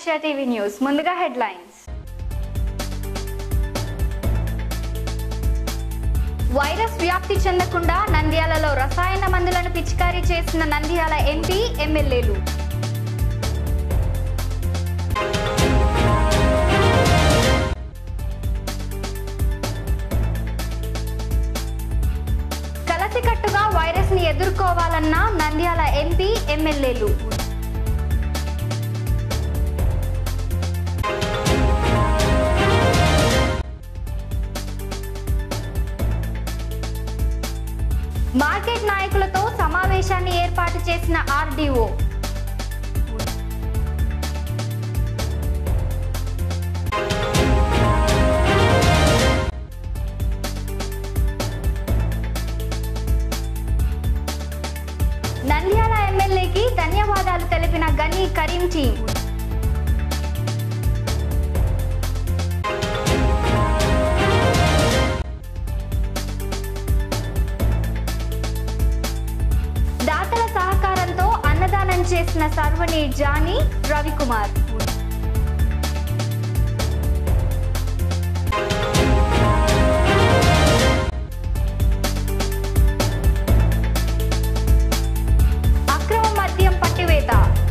Asia TV news ముందుగా headlines virus వ్యాప్తి చెందకుండా నంద్యాలలో రసాయన మందులను పిచికారీ చేసిన నంద్యాల ఎంపీ ఎమ్మెల్యేలు కలసికట్టుగా వైరస్ ని ఎదుర్కోవాలన్న నంద్యాల ఎంపీ ఎమ్మెల్యేలు మార్కెట్ నాయకులతో సమావేశాన్ని ఏర్పాటు చేసిన ఆర్డీఓ నంద్యాల ఎమ్మెల్యేకి ధన్యవాదాలు తెలిపిన గనీ కరీం టీం దాతల సహకారంతో అన్నదానం చేసిన సర్వని జానీ రవికుమార్ అక్రమ మద్యం పట్టివేత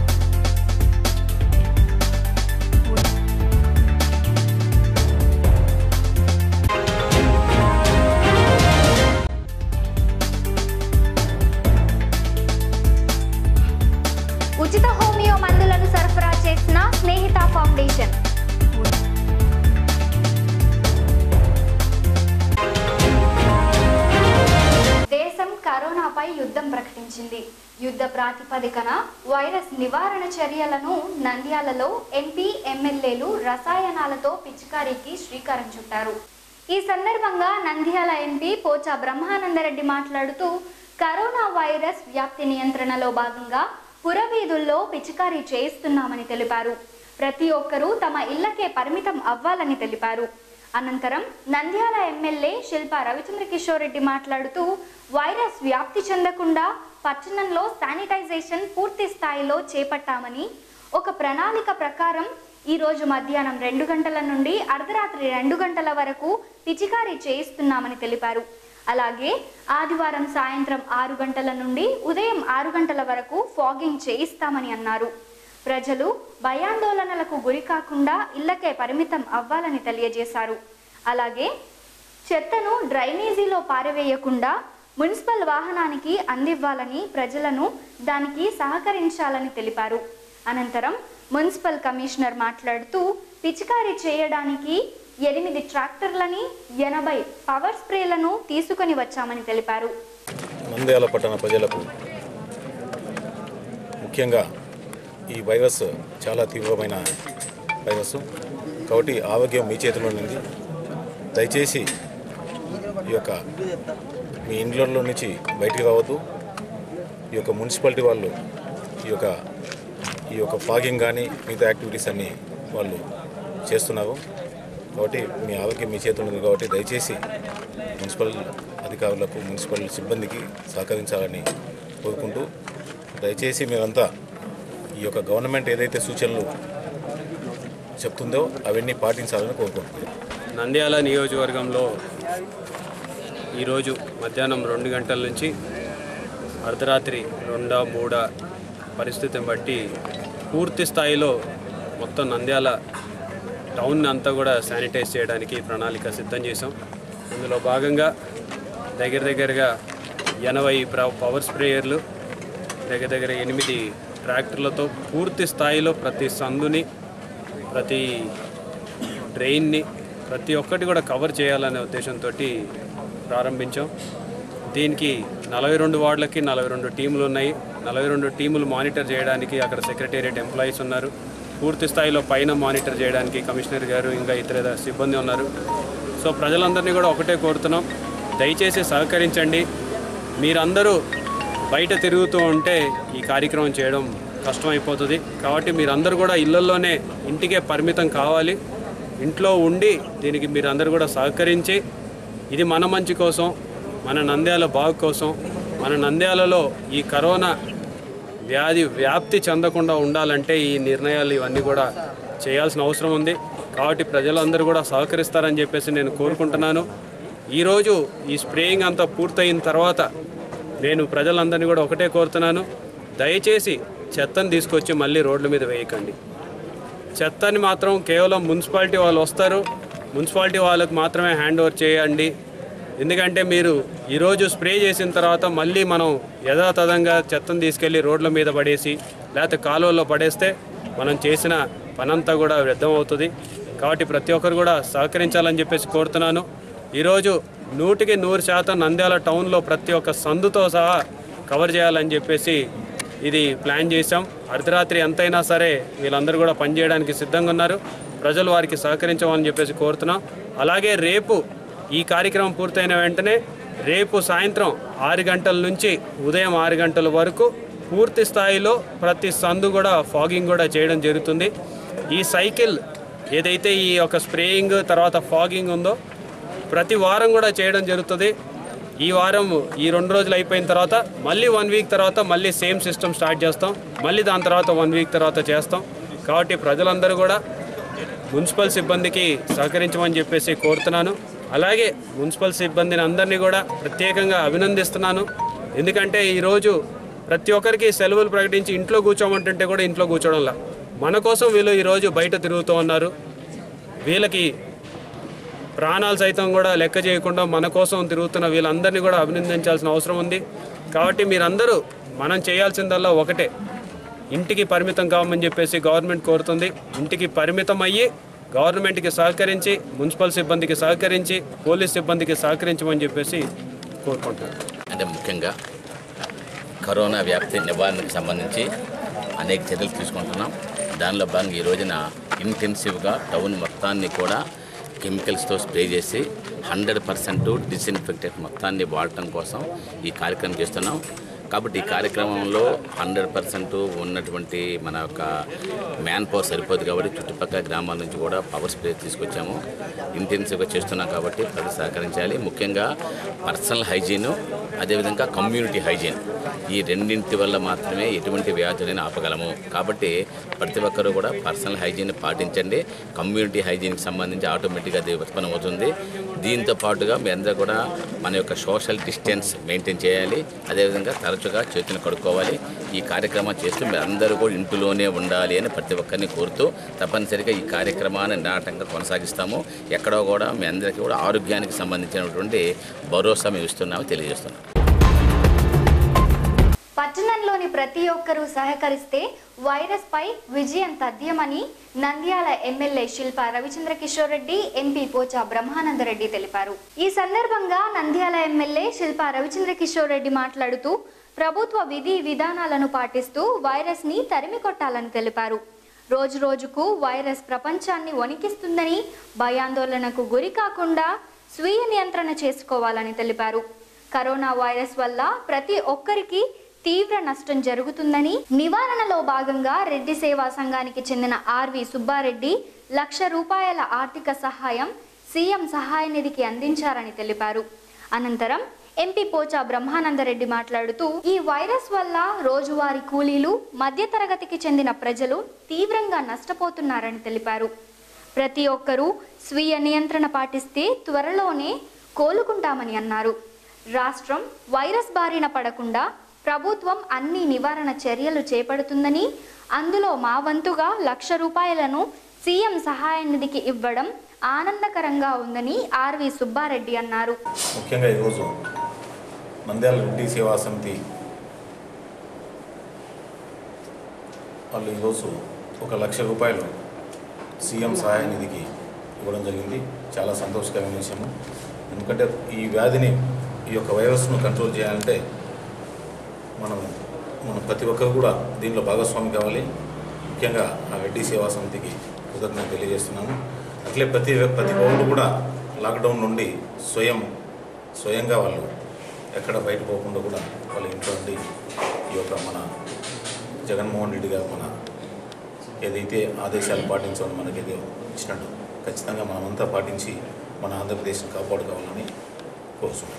ఉచిత హోమియో మందులను సరఫరా చేసిన స్నేహిత ఫౌండేషన్ దేశం కరోనాపై యుద్ధం ప్రకటించింది యుద్ధ ప్రాతిపదికన వైరస్ నివారణ చర్యలను నంద్యాలలో ఎంపీ ఎమ్మెల్యేలు రసాయనాలతో పిచికారీకి శ్రీకారం చుట్టారు ఈ సందర్భంగా నంద్యాల ఎంపీ పోచా బ్రహ్మానందరెడ్డి మాట్లాడుతూ కరోనా వైరస్ వ్యాప్తి నియంత్రణలో భాగంగా పురవీధుల్లో పిచికారీ చేయిస్తున్నామని తెలిపారు ప్రతి ఒక్కరూ తమ ఇళ్లకే పరిమితం అవ్వాలని తెలిపారు అనంతరం నంద్యాల ఎమ్మెల్యే శిల్పా రవిచంద్ర కిషోర్ రెడ్డి మాట్లాడుతూ వైరస్ వ్యాప్తి చెందకుండా పట్టణంలో శానిటైజేషన్ పూర్తి స్థాయిలో చేపట్టామని ఒక ప్రణాళిక ప్రకారం ఈ రోజు మధ్యాహ్నం రెండు గంటల నుండి అర్ధరాత్రి రెండు గంటల వరకు పిచికారీ చేయిస్తున్నామని తెలిపారు అలాగే ఆదివారం సాయంత్రం ఆరు గంటల నుండి ఉదయం ఆరు గంటల వరకు ఫాగింగ్ చేయిస్తామని అన్నారు ప్రజలు భయాందోళనలకు గురి కాకుండా ఇళ్లకే పరిమితం అవ్వాలని తెలియజేశారు అలాగే చెత్తను డ్రైనేజీలో పారవేయకుండా మున్సిపల్ వాహనానికి అందివ్వాలని ప్రజలను దానికి సహకరించాలని తెలిపారు అనంతరం మున్సిపల్ కమిషనర్ మాట్లాడుతూ పిచికారీ చేయడానికి ఎనిమిది ట్రాక్టర్లని ఎనభై పవర్ స్ప్రేలను తీసుకొని వచ్చామని తెలిపారు నంద్యాల పట్టణ ప్రజలకు ముఖ్యంగా ఈ వైరస్ చాలా తీవ్రమైన వైరస్ కాబట్టి ఆరోగ్యం మీ చేతిలో ఉంది దయచేసి ఈ యొక్క మీ ఇండ్లలో నుంచి బయటికి రావద్దు ఈ యొక్క మున్సిపాలిటీ వాళ్ళు ఈ యొక్క ఈ యొక్క ఫాగింగ్ కానీ మిగతా యాక్టివిటీస్ అన్నీ వాళ్ళు చేస్తున్నారు కాబట్టి మీ ఆరోగ్యం మీ చేతిలో ఉంది కాబట్టి దయచేసి మున్సిపల్ అధికారులకు మున్సిపల్ సిబ్బందికి సహకరించాలని కోరుకుంటూ దయచేసి మీరంతా ఈ యొక్క గవర్నమెంట్ ఏదైతే సూచనలు చెప్తుందో అవన్నీ పాటించాలని కోరుకుంటున్నాను నంద్యాల నియోజకవర్గంలో ఈరోజు మధ్యాహ్నం రెండు గంటల నుంచి అర్ధరాత్రి రెండా మూడా పరిస్థితిని బట్టి పూర్తి స్థాయిలో మొత్తం నంద్యాల టౌన్ అంతా కూడా శానిటైజ్ చేయడానికి ప్రణాళిక సిద్ధం చేసాం అందులో భాగంగా దగ్గర దగ్గరగా ఎనభై ప్ర- పవర్ స్ప్రేయర్లు దగ్గర దగ్గర ఎనిమిది ట్రాక్టర్లతో పూర్తి స్థాయిలో ప్రతి సందుని ప్రతి డ్రైన్ని ప్రతి ఒక్కటి కూడా కవర్ చేయాలనే ఉద్దేశంతో ప్రారంభించాం దీనికి నలభై రెండు వార్డులకి నలభై రెండు టీములు ఉన్నాయి నలభై రెండు టీములు మానిటర్ చేయడానికి అక్కడ సెక్రటేరియట్ ఎంప్లాయీస్ ఉన్నారు పూర్తి స్థాయిలో పైన మానిటర్ చేయడానికి కమిషనర్ గారు ఇంకా ఇతర సిబ్బంది ఉన్నారు సో ప్రజలందరినీ కూడా ఒకటే కోరుతున్నాం దయచేసి సహకరించండి మీరందరూ బయట తిరుగుతూ ఉంటే ఈ కార్యక్రమం చేయడం కష్టమైపోతుంది కాబట్టి మీరందరూ కూడా ఇళ్లలోనే ఇంటికే పరిమితం కావాలి ఇంట్లో ఉండి దీనికి మీరందరూ కూడా సహకరించి ఇది మన మంచి కోసం మన నంద్యాల బాగు కోసం మన నంద్యాలలో ఈ కరోనా వ్యాధి వ్యాప్తి చెందకుండా ఉండాలంటే ఈ నిర్ణయాలు ఇవన్నీ కూడా చేయాల్సిన అవసరం ఉంది కాబట్టి ప్రజలందరూ కూడా సహకరిస్తారని చెప్పేసి నేను కోరుకుంటున్నాను ఈరోజు ఈ స్ప్రేయింగ్ అంతా పూర్తయిన తర్వాత నేను ప్రజలందరినీ కూడా ఒకటే కోరుతున్నాను దయచేసి చెత్తను తీసుకొచ్చి మళ్ళీ రోడ్ల మీద వేయకండి చెత్తని మాత్రం కేవలం మున్సిపాలిటీ వాళ్ళు వస్తారు మున్సిపాలిటీ వాళ్ళకి మాత్రమే హ్యాండ్ ఓవర్ చేయండి ఎందుకంటే మీరు ఈరోజు స్ప్రే చేసిన తర్వాత మళ్ళీ మనం యథాతథంగా చెత్తను తీసుకెళ్ళి రోడ్ల మీద పడేసి లేకపోతే కాలువల్లో పడేస్తే మనం చేసిన పనంతా కూడా వ్యర్థం అవుతుంది కాబట్టి ప్రతి ఒక్కరు కూడా సహకరించాలని చెప్పేసి కోరుతున్నాను ఈరోజు నూటికి నూరు శాతం నంద్యాల టౌన్లో ప్రతి ఒక్క సందుతో సహా కవర్ చేయాలని చెప్పేసి ఇది ప్లాన్ చేశాం అర్ధరాత్రి ఎంతైనా సరే వీళ్ళందరూ కూడా పనిచేయడానికి సిద్ధంగా ఉన్నారు ప్రజలు వారికి సహకరించమని చెప్పేసి కోరుతున్నాం అలాగే రేపు ఈ కార్యక్రమం పూర్తయిన వెంటనే రేపు సాయంత్రం ఆరు గంటల నుంచి ఉదయం ఆరు గంటల వరకు పూర్తి స్థాయిలో ప్రతి సందు కూడా ఫాగింగ్ కూడా చేయడం జరుగుతుంది ఈ సైకిల్ ఏదైతే ఈ యొక్క స్ప్రేయింగ్ తర్వాత ఫాగింగ్ ఉందో ప్రతి వారం కూడా చేయడం జరుగుతుంది ఈ వారం ఈ రెండు రోజులు అయిపోయిన తర్వాత మళ్ళీ వన్ వీక్ తర్వాత మళ్ళీ సేమ్ సిస్టమ్ స్టార్ట్ చేస్తాం మళ్ళీ దాని తర్వాత వన్ వీక్ తర్వాత చేస్తాం కాబట్టి ప్రజలందరూ కూడా మున్సిపల్ సిబ్బందికి సహకరించమని చెప్పేసి కోరుతున్నాను అలాగే మున్సిపల్ సిబ్బందిని అందరినీ కూడా ప్రత్యేకంగా అభినందిస్తున్నాను ఎందుకంటే ఈరోజు ప్రతి ఒక్కరికి సెలవులు ప్రకటించి ఇంట్లో కూర్చోమంటుంటే కూడా ఇంట్లో కూర్చోవడంలా మన కోసం వీళ్ళు ఈరోజు బయట తిరుగుతూ ఉన్నారు వీళ్ళకి ప్రాణాలు సైతం కూడా లెక్క చేయకుండా మన కోసం తిరుగుతున్న వీళ్ళందరినీ కూడా అభినందించాల్సిన అవసరం ఉంది కాబట్టి మీరందరూ మనం చేయాల్సిందల్లా ఒకటే ఇంటికి పరిమితం కావమని చెప్పేసి గవర్నమెంట్ కోరుతుంది ఇంటికి పరిమితం అయ్యి గవర్నమెంట్కి సహకరించి మున్సిపల్ సిబ్బందికి సహకరించి పోలీస్ సిబ్బందికి సహకరించమని చెప్పేసి కోరుకుంటున్నాను అంటే ముఖ్యంగా కరోనా వ్యాప్తి నివారణకు సంబంధించి అనేక చర్యలు తీసుకుంటున్నాం దానిలో భాగంగా ఈ రోజున ఇంటెన్సివ్గా టౌన్ మొత్తాన్ని కూడా కెమికల్స్తో స్ప్రే చేసి హండ్రెడ్ పర్సెంట్ డిస్ఇన్ఫెక్టెంట్ మొత్తాన్ని వాడటం కోసం ఈ కార్యక్రమం చేస్తున్నాం కాబట్టి ఈ కార్యక్రమంలో హండ్రెడ్ పర్సెంట్ ఉన్నటువంటి మన యొక్క మ్యాన్ పవర్ సరిపోదు కాబట్టి చుట్టుపక్కల గ్రామాల నుంచి కూడా పవర్ స్ప్రే తీసుకొచ్చాము ఇంటెన్సివ్గా చేస్తున్నాం కాబట్టి ప్రజలు సహకరించాలి ముఖ్యంగా పర్సనల్ హైజీను అదేవిధంగా కమ్యూనిటీ హైజీన్ ఈ రెండింటి వల్ల మాత్రమే ఎటువంటి వ్యాధులైనా ఆపగలము కాబట్టి ప్రతి ఒక్కరూ కూడా పర్సనల్ హైజీన్ పాటించండి కమ్యూనిటీ హైజీన్కి సంబంధించి ఆటోమేటిక్గా అది ఉత్పన్నమవుతుంది దీంతో పాటుగా మీ అందరూ కూడా మన యొక్క సోషల్ డిస్టెన్స్ మెయింటైన్ చేయాలి అదేవిధంగా తరచుగా చేతులు కడుక్కోవాలి ఈ కార్యక్రమం చేస్తూ మీరు అందరూ కూడా ఇంటిలోనే ఉండాలి అని ప్రతి ఒక్కరిని కోరుతూ తప్పనిసరిగా ఈ కార్యక్రమాన్ని నాటంగా కొనసాగిస్తాము ఎక్కడో కూడా మీ అందరికీ కూడా ఆరోగ్యానికి సంబంధించినటువంటి భరోసా మేము ఇస్తున్నామని తెలియజేస్తున్నాం పట్టణంలోని ప్రతి ఒక్కరూ సహకరిస్తే వైరస్ పై విజయం తథ్యమని నంద్యాల ఎమ్మెల్యే శిల్ప రవిచంద్ర కిషోర్ రెడ్డి ఎంపీ పోచా బ్రహ్మానందరెడ్డి తెలిపారు ఈ సందర్భంగా నంద్యాల ఎమ్మెల్యే శిల్ప రవిచంద్ర కిషోర్ రెడ్డి మాట్లాడుతూ ప్రభుత్వ విధి విధానాలను పాటిస్తూ వైరస్ ని తరిమి కొట్టాలని తెలిపారు రోజు రోజుకు వైరస్ ప్రపంచాన్ని వణికిస్తుందని భయాందోళనకు గురి కాకుండా స్వీయ నియంత్రణ చేసుకోవాలని తెలిపారు కరోనా వైరస్ వల్ల ప్రతి ఒక్కరికి తీవ్ర నష్టం జరుగుతుందని నివారణలో భాగంగా రెడ్డి సేవా సంఘానికి చెందిన ఆర్వి సుబ్బారెడ్డి లక్ష రూపాయల ఆర్థిక సహాయం సీఎం సహాయ నిధికి అందించారని తెలిపారు అనంతరం ఎంపీ పోచా బ్రహ్మానందరెడ్డి మాట్లాడుతూ ఈ వైరస్ వల్ల రోజువారీ కూలీలు మధ్యతరగతికి చెందిన ప్రజలు తీవ్రంగా నష్టపోతున్నారని తెలిపారు ప్రతి ఒక్కరూ స్వీయ నియంత్రణ పాటిస్తే త్వరలోనే కోలుకుంటామని అన్నారు రాష్ట్రం వైరస్ బారిన పడకుండా ప్రభుత్వం అన్ని నివారణ చర్యలు చేపడుతుందని అందులో మా వంతుగా లక్ష రూపాయలను సీఎం సహాయ నిధికి ఇవ్వడం ఆనందకరంగా ఉందని ఆర్వి సుబ్బారెడ్డి అన్నారు ముఖ్యంగా ఈరోజు నంద్యాల రెడ్డి సేవా సమితి వాళ్ళు ఈరోజు ఒక లక్ష రూపాయలు సీఎం సహాయ నిధికి ఇవ్వడం జరిగింది చాలా సంతోషకరమైన విషయము ఎందుకంటే ఈ వ్యాధిని ఈ యొక్క వైరస్ను కంట్రోల్ చేయాలంటే మనం మనం ప్రతి ఒక్కరు కూడా దీనిలో భాగస్వామి కావాలి ముఖ్యంగా ఆ రెడ్డి సేవా సమితికి కృతజ్ఞత తెలియజేస్తున్నాను అట్లే ప్రతి ప్రతి పౌరుడు కూడా లాక్డౌన్ నుండి స్వయం స్వయంగా వాళ్ళు ఎక్కడ బయట పోకుండా కూడా వాళ్ళ ఇంట్లో ఉండి ఈ యొక్క మన జగన్మోహన్ రెడ్డి గారు మన ఏదైతే ఆదేశాలు పాటించాలో మనకి ఏదో ఇచ్చినట్టు ఖచ్చితంగా మనమంతా పాటించి మన ఆంధ్రప్రదేశ్ని కాపాడుకోవాలని కోరుతున్నాను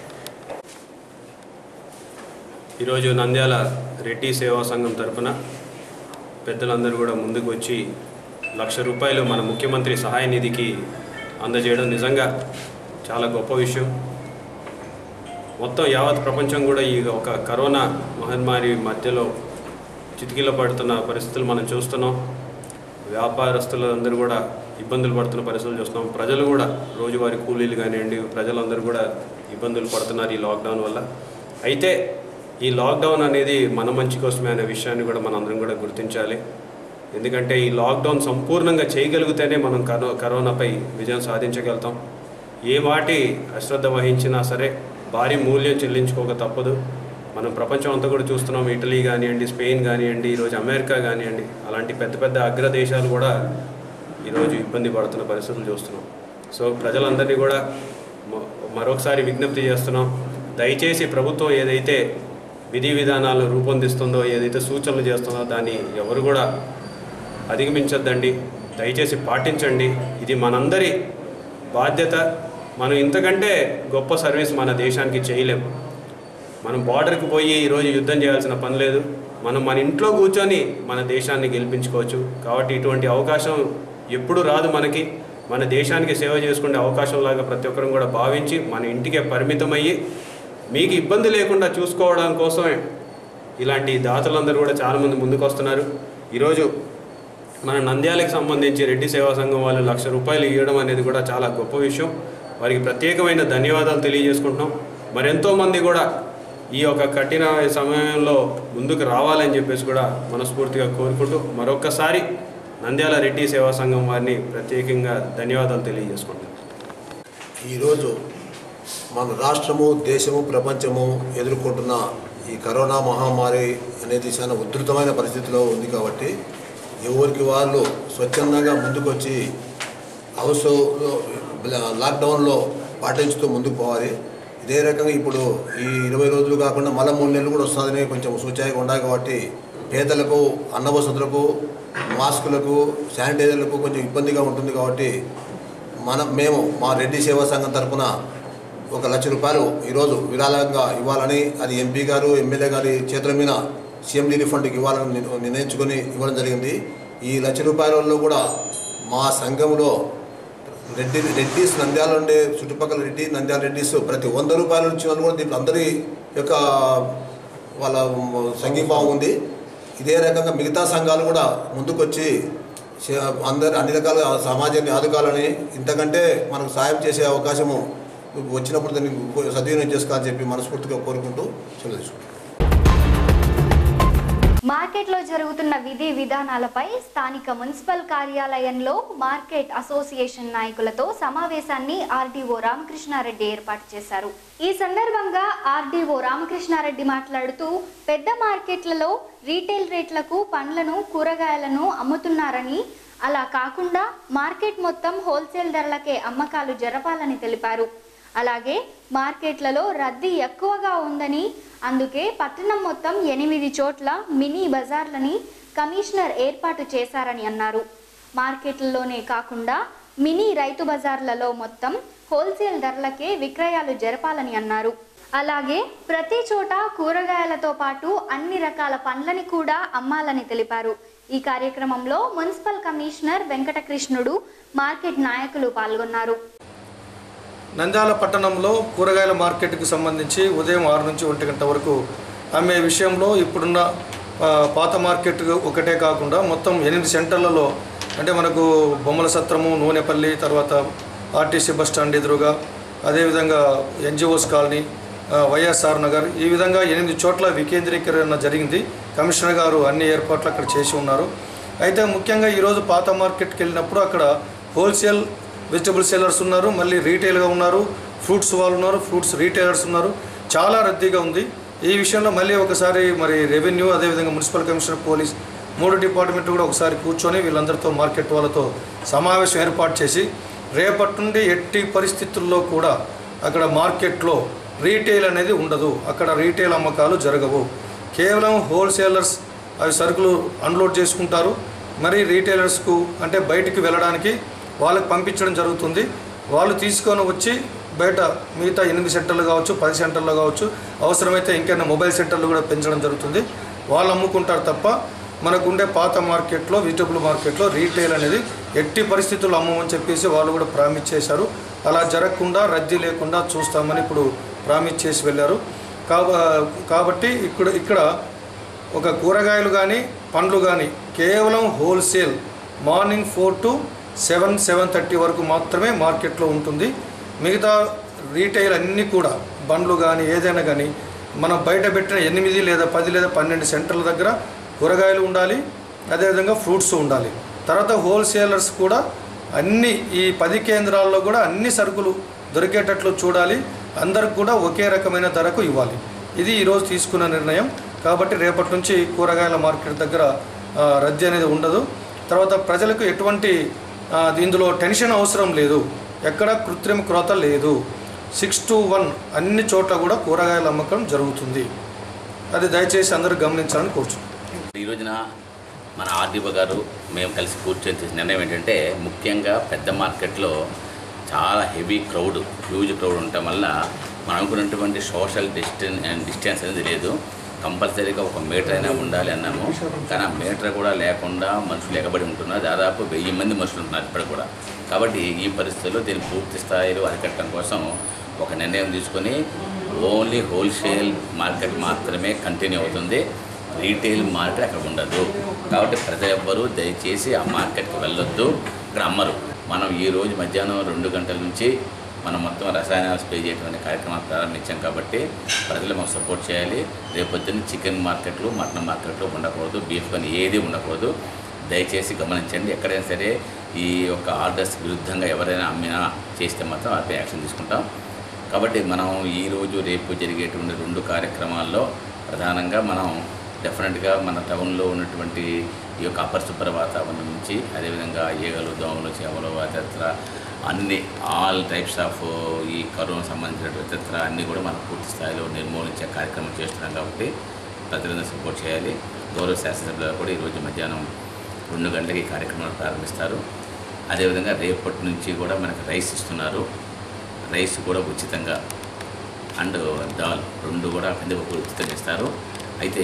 ఈరోజు నంద్యాల రెడ్డి సేవా సంఘం తరపున పెద్దలందరూ కూడా ముందుకు వచ్చి లక్ష రూపాయలు మన ముఖ్యమంత్రి సహాయ నిధికి అందజేయడం నిజంగా చాలా గొప్ప విషయం మొత్తం యావత్ ప్రపంచం కూడా ఈ ఒక కరోనా మహమ్మారి మధ్యలో చితికిలో పడుతున్న పరిస్థితులు మనం చూస్తున్నాం వ్యాపారస్తులు అందరూ కూడా ఇబ్బందులు పడుతున్న పరిస్థితులు చూస్తున్నాం ప్రజలు కూడా రోజువారీ కూలీలు కానివ్వండి ప్రజలందరూ కూడా ఇబ్బందులు పడుతున్నారు ఈ లాక్డౌన్ వల్ల అయితే ఈ లాక్డౌన్ అనేది మన మంచి కోసమే అనే విషయాన్ని కూడా మనందరం కూడా గుర్తించాలి ఎందుకంటే ఈ లాక్డౌన్ సంపూర్ణంగా చేయగలిగితేనే మనం కరో కరోనాపై విజయం సాధించగలుగుతాం ఏ వాటి అశ్రద్ధ వహించినా సరే భారీ మూల్యం చెల్లించుకోక తప్పదు మనం ప్రపంచం అంతా కూడా చూస్తున్నాం ఇటలీ కానివ్వండి స్పెయిన్ కానివ్వండి ఈరోజు అమెరికా కానివ్వండి అలాంటి పెద్ద పెద్ద అగ్రదేశాలు కూడా ఈరోజు ఇబ్బంది పడుతున్న పరిస్థితులు చూస్తున్నాం సో ప్రజలందరినీ కూడా మ- మరొకసారి విజ్ఞప్తి చేస్తున్నాం దయచేసి ప్రభుత్వం ఏదైతే విధి విధానాలు రూపొందిస్తుందో ఏదైతే సూచనలు చేస్తుందో దాన్ని ఎవరు కూడా అధిగమించొద్దండి దయచేసి పాటించండి ఇది మనందరి బాధ్యత మనం ఇంతకంటే గొప్ప సర్వీస్ మన దేశానికి చేయలేం మనం బార్డర్కి పోయి ఈరోజు యుద్ధం చేయాల్సిన పని లేదు మనం మన ఇంట్లో కూర్చొని మన దేశాన్ని గెలిపించుకోవచ్చు కాబట్టి ఇటువంటి అవకాశం ఎప్పుడు రాదు మనకి మన దేశానికి సేవ చేసుకునే అవకాశం లాగా ప్రతి ఒక్కరం కూడా భావించి మన ఇంటికే పరిమితమయ్యి మీకు ఇబ్బంది లేకుండా చూసుకోవడం కోసమే ఇలాంటి దాతలందరూ కూడా చాలామంది ముందుకు వస్తున్నారు ఈరోజు మన నంద్యాలకు సంబంధించి రెడ్డి సేవా సంఘం వాళ్ళు లక్ష రూపాయలు ఇవ్వడం అనేది కూడా చాలా గొప్ప విషయం వారికి ప్రత్యేకమైన ధన్యవాదాలు తెలియజేసుకుంటున్నాం మరెంతో మంది కూడా ఈ యొక్క కఠిన సమయంలో ముందుకు రావాలని చెప్పేసి కూడా మనస్ఫూర్తిగా కోరుకుంటూ మరొక్కసారి నంద్యాల రెడ్డి సేవా సంఘం వారిని ప్రత్యేకంగా ధన్యవాదాలు తెలియజేసుకుంటాం ఈరోజు మన రాష్ట్రము దేశము ప్రపంచము ఎదుర్కొంటున్న ఈ కరోనా మహమ్మారి అనేది చాలా ఉధృతమైన పరిస్థితిలో ఉంది కాబట్టి ఎవరికి వాళ్ళు స్వచ్ఛందంగా ముందుకొచ్చి అవసరంలో లాక్డౌన్లో పాటించుతూ ముందుకు పోవాలి ఇదే రకంగా ఇప్పుడు ఈ ఇరవై రోజులు కాకుండా మళ్ళీ మూడు నెలలు కూడా వస్తుందని కొంచెం సూచాయిగా ఉండాలి కాబట్టి పేదలకు అన్న వసతులకు మాస్కులకు శానిటైజర్లకు కొంచెం ఇబ్బందిగా ఉంటుంది కాబట్టి మన మేము మా రెడ్డి సేవా సంఘం తరపున ఒక లక్ష రూపాయలు ఈరోజు విరాళంగా ఇవ్వాలని అది ఎంపీ గారు ఎమ్మెల్యే గారి చేతుల మీద సీఎం రిలీఫ్ ఫండ్కి ఇవ్వాలని నిర్- నిర్ణయించుకొని ఇవ్వడం జరిగింది ఈ లక్ష రూపాయలలో కూడా మా సంఘంలో రెడ్డి రెడ్డిస్ నంద్యాల ఉండే చుట్టుపక్కల రెడ్డి నంద్యాల రెడ్డిస్ ప్రతి వంద రూపాయలు ఇచ్చిన వాళ్ళు కూడా దీంట్లో అందరి యొక్క వాళ్ళ సంఘీభావం ఉంది ఇదే రకంగా మిగతా సంఘాలు కూడా ముందుకొచ్చి చే- అందరు అన్ని రకాల సమాజాన్ని ఆదుకోవాలని ఇంతకంటే మనకు సాయం చేసే అవకాశము వచ్చినప్పుడు దాన్ని సద్వినియోగం చేసుకోవాలని చెప్పి మనస్ఫూర్తిగా కోరుకుంటూ సెలవు మార్కెట్లో జరుగుతున్న విధి విధానాలపై స్థానిక మున్సిపల్ కార్యాలయంలో మార్కెట్ అసోసియేషన్ నాయకులతో సమావేశాన్ని ఆర్డీఓ రామకృష్ణారెడ్డి ఏర్పాటు చేశారు ఈ సందర్భంగా ఆర్డీఓ రామకృష్ణారెడ్డి మాట్లాడుతూ పెద్ద మార్కెట్లలో రీటైల్ రేట్లకు పండ్లను కూరగాయలను అమ్ముతున్నారని అలా కాకుండా మార్కెట్ మొత్తం హోల్సేల్ ధరలకే అమ్మకాలు జరపాలని తెలిపారు అలాగే మార్కెట్లలో రద్దీ ఎక్కువగా ఉందని అందుకే పట్టణం మొత్తం ఎనిమిది చోట్ల మినీ బజార్లని కమిషనర్ ఏర్పాటు చేశారని అన్నారు మార్కెట్లలోనే కాకుండా మినీ రైతు బజార్లలో మొత్తం హోల్సేల్ ధరలకే విక్రయాలు జరపాలని అన్నారు అలాగే ప్రతి చోట కూరగాయలతో పాటు అన్ని రకాల పండ్లని కూడా అమ్మాలని తెలిపారు ఈ కార్యక్రమంలో మున్సిపల్ కమిషనర్ వెంకటకృష్ణుడు మార్కెట్ నాయకులు పాల్గొన్నారు నంద్యాల పట్టణంలో కూరగాయల మార్కెట్కి సంబంధించి ఉదయం ఆరు నుంచి ఒంటి గంట వరకు అమ్మే విషయంలో ఇప్పుడున్న ఆ, పాత మార్కెట్ ఒకటే కాకుండా మొత్తం ఎనిమిది సెంటర్లలో అంటే మనకు బొమ్మల సత్రము నూనెపల్లి తర్వాత ఆర్టీసీ బస్ స్టాండ్ ఎదురుగా అదేవిధంగా ఎన్జిఓస్ కాలనీ ఆ, వైఎస్ఆర్ నగర్ ఈ విధంగా ఎనిమిది చోట్ల వికేంద్రీకరణ జరిగింది కమిషనర్ గారు అన్ని ఏర్పాట్లు అక్కడ చేసి ఉన్నారు అయితే ముఖ్యంగా ఈరోజు పాత మార్కెట్కి వెళ్ళినప్పుడు అక్కడ హోల్సేల్ వెజిటబుల్ సెల్లర్స్ ఉన్నారు మళ్ళీ రీటైల్గా ఉన్నారు ఫ్రూట్స్ వాళ్ళు ఉన్నారు ఫ్రూట్స్ రీటైలర్స్ ఉన్నారు చాలా రద్దీగా ఉంది ఈ విషయంలో మళ్ళీ ఒకసారి మరి రెవెన్యూ అదేవిధంగా మున్సిపల్ కమిషనర్ పోలీస్ మూడు డిపార్ట్మెంట్ కూడా ఒకసారి కూర్చొని వీళ్ళందరితో మార్కెట్ వాళ్ళతో సమావేశం ఏర్పాటు చేసి రేపటి నుండి ఎట్టి పరిస్థితుల్లో కూడా అక్కడ మార్కెట్లో రీటైల్ అనేది ఉండదు అక్కడ రీటైల్ అమ్మకాలు జరగవు కేవలం హోల్సేలర్స్ అవి సరుకులు అన్లోడ్ చేసుకుంటారు మరి రీటైలర్స్కు అంటే బయటికి వెళ్ళడానికి వాళ్ళకి పంపించడం జరుగుతుంది వాళ్ళు తీసుకొని వచ్చి బయట మిగతా ఎనిమిది సెంటర్లు కావచ్చు పది సెంటర్లు కావచ్చు అవసరమైతే ఇంకైనా మొబైల్ సెంటర్లు కూడా పెంచడం జరుగుతుంది వాళ్ళు అమ్ముకుంటారు తప్ప మనకుండే పాత మార్కెట్లో వెజిటబుల్ మార్కెట్లో రీటైల్ అనేది ఎట్టి పరిస్థితుల్లో అమ్మమని చెప్పేసి వాళ్ళు కూడా ప్రామిస్ చేశారు అలా జరగకుండా రద్దీ లేకుండా చూస్తామని ఇప్పుడు ప్రామిస్ చేసి వెళ్ళారు కాబ కాబట్టి ఇక్కడ ఇక్కడ ఒక కూరగాయలు కానీ పండ్లు కానీ కేవలం wholesale morning four to seven seven thirty వరకు మాత్రమే మార్కెట్లో ఉంటుంది మిగతా రీటైల్ అన్నీ కూడా బండ్లు కానీ ఏదైనా కానీ మనం బయట పెట్టిన ఎనిమిది లేదా పది లేదా పన్నెండు సెంటర్ల దగ్గర కూరగాయలు ఉండాలి అదేవిధంగా ఫ్రూట్స్ ఉండాలి తర్వాత హోల్సేలర్స్ కూడా అన్ని ఈ పది కేంద్రాల్లో కూడా అన్ని సరుకులు దొరికేటట్లు చూడాలి అందరికి కూడా ఒకే రకమైన ధరకు ఇవ్వాలి ఇది ఈరోజు తీసుకున్న నిర్ణయం కాబట్టి రేపటి నుంచి కూరగాయల మార్కెట్ దగ్గర ఆ, రద్దీ అనేది ఉండదు తర్వాత ప్రజలకు ఎటువంటి ఆ, ఇందులో టెన్షన్ అవసరం లేదు ఎక్కడ కృత్రిమ క్రోత లేదు సిక్స్ టు వన్ అన్ని చోట్ల కూడా కూరగాయల అమ్మకం జరుగుతుంది అది దయచేసి అందరూ గమనించాలని కోరుచున్నాను ఈ రోజున మన ఆర్డీఓ గారు మేము కలిసి కూర్చొని చేసిన నిర్ణయం ఏంటంటే ముఖ్యంగా పెద్ద మార్కెట్లో చాలా హెవీ క్రౌడ్ హ్యూజ్ క్రౌడ్ ఉండటం వల్ల మనం అనుకున్నటువంటి సోషల్ డిస్టెన్స్ డిస్టెన్స్ అనేది లేదు కంపల్సరీగా ఒక మీటర్ అయినా ఉండాలి అన్నాము కానీ ఆ మీటర్ కూడా లేకుండా మనుషులు ఎగబడి ఉంటున్నారు దాదాపు వెయ్యి మంది మనుషులు ఉంటున్నారు ఇప్పటికి కూడా కాబట్టి ఈ పరిస్థితుల్లో దీన్ని పూర్తి స్థాయిలో అరికట్టడం కోసం ఒక నిర్ణయం తీసుకొని ఓన్లీ హోల్సేల్ మార్కెట్ మాత్రమే కంటిన్యూ అవుతుంది రీటైల్ మార్కెట్ అక్కడ ఉండదు కాబట్టి ప్రజలు ఎవ్వరూ దయచేసి ఆ మార్కెట్కి వెళ్ళొద్దు ఇక్కడ అమ్మరు మనం ఈ రోజు మధ్యాహ్నం రెండు గంటల నుంచి మనం మొత్తం రసాయనాలు స్ప్రే చేయడం అనే కార్యక్రమాలు ప్రారంభించాం కాబట్టి ప్రజలు మాకు సపోర్ట్ చేయాలి రేపొద్దున చికెన్ మార్కెట్లు మటన్ మార్కెట్లు ఉండకూడదు బీఫ్ కానీ ఏది ఉండకూడదు దయచేసి గమనించండి ఎక్కడైనా సరే ఈ యొక్క ఆర్డర్స్ విరుద్ధంగా ఎవరైనా అమ్మినా చేస్తే మాత్రం వారిపై యాక్షన్ తీసుకుంటాం కాబట్టి మనం ఈరోజు రేపు జరిగేటువంటి రెండు కార్యక్రమాల్లో ప్రధానంగా మనం డెఫినెట్గా మన టౌన్లో ఉన్నటువంటి ఈ యొక్క అపరిశుభ్ర వాతావరణం నుంచి అదేవిధంగా ఈగలు దోమలు చేమలు ఇతర అన్ని ఆల్ టైప్స్ ఆఫ్ ఈ కరోనా సంబంధించిన ఇతర అన్నీ కూడా మనం పూర్తి స్థాయిలో నిర్మూలించే కార్యక్రమం చేస్తున్నాం కాబట్టి ప్రజలందరూ సపోర్ట్ చేయాలి గౌరవ శాసనసభ్యులు కూడా ఈరోజు మధ్యాహ్నం రెండు గంటలకి ఈ కార్యక్రమాలు ప్రారంభిస్తారు అదేవిధంగా రేపటి నుంచి కూడా మనకు రైస్ ఇస్తున్నారు రైస్ కూడా ఉచితంగా అండ్ దాల్ రెండు కూడా కందిపప్పు ఉచితంగా ఇస్తారు అయితే